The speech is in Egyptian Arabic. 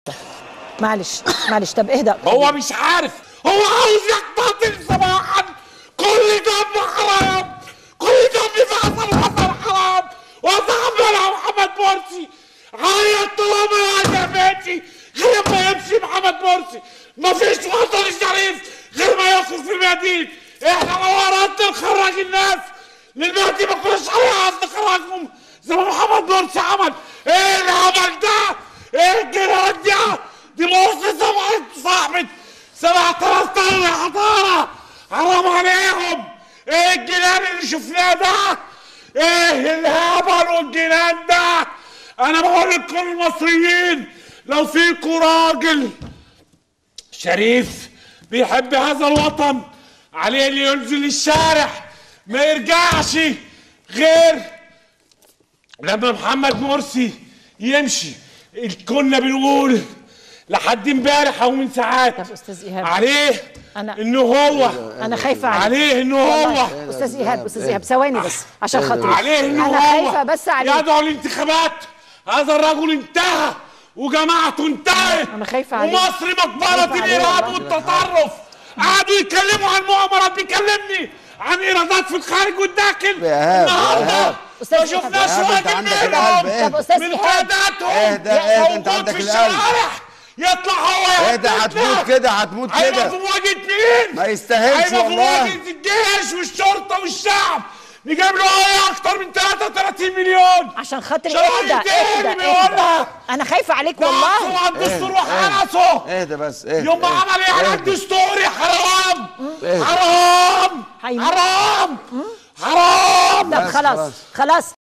معلش معلش طب اهدى هو مش عارف هو عاوز يقتتل صباحا كل دم حرام كل دم في حسن حسن حرام وصاحبي انا محمد مرسي عيط طالما يا جماعتي غير ما يمشي محمد مرسي مفيش وطن شريف غير ما يخرج في المدينة احنا لو اردنا نخرج الناس للمهدي ما كناش عايز نخرجهم زي ما محمد مرسي عمل ايه العمل ده؟ ايه الجنان ده؟ دي مرسي سبعة صاحبة سبعة آلاف طن حضارة حرام عليهم ايه الجنان اللي شفناه ده؟ ايه الهبل والجنان ده؟ انا بقول لكل المصريين لو فيكوا راجل شريف بيحب هذا الوطن عليه اللي ينزل الشارع ما يرجعش غير لما محمد مرسي يمشي كنا بنقول لحد امبارح او من ساعات طب استاذ ايهاب عليه أنا- انه هو انا خايفه عليك عليه انه والله. هو استاذ ايهاب استاذ ايهاب ثواني بس عشان خاطري عليه انه انا هو خايفه بس عليك يدعو الانتخابات هذا الرجل انتهى وجماعته انتهت أنا خايفة عليه. ومصر مقبرة خايفة عليه الإرهاب والله. والتطرف قعدوا يتكلموا عن مؤامرات بيكلمني عن إيرادات في الخارج والداخل يا إيهاب، يا النهارده إيهاب. أستاذ ما إيهاب. شفناش يا إيهاب، أنت واحد عندك منهم القلب، إيه؟ طب استاذ من ايهاب قياداتهم اهدى، اهدى، أنت موجود عندك في القلب. الشوارع يطلع هو اهدى هتموت كده هتموت هيبقى كده في مواجهة مين؟ ما يستاهلش هيبقى في والله. مواجهة الجيش والشرطة والشعب نجيب له ايه اكتر من 33 مليون عشان خاطري شرعي اهدى الدين اهدى بيقولها. اهدى انا خايفه عليك نقصوا والله على الدستور اهدى، وحرسه اهدى بس اهدى يوم ما اهدى، عمل ايه على اهدى. الدستور يا حرام اهدى. حرام هيموت. حرام حرام طب بس خلاص خلاص. خلاص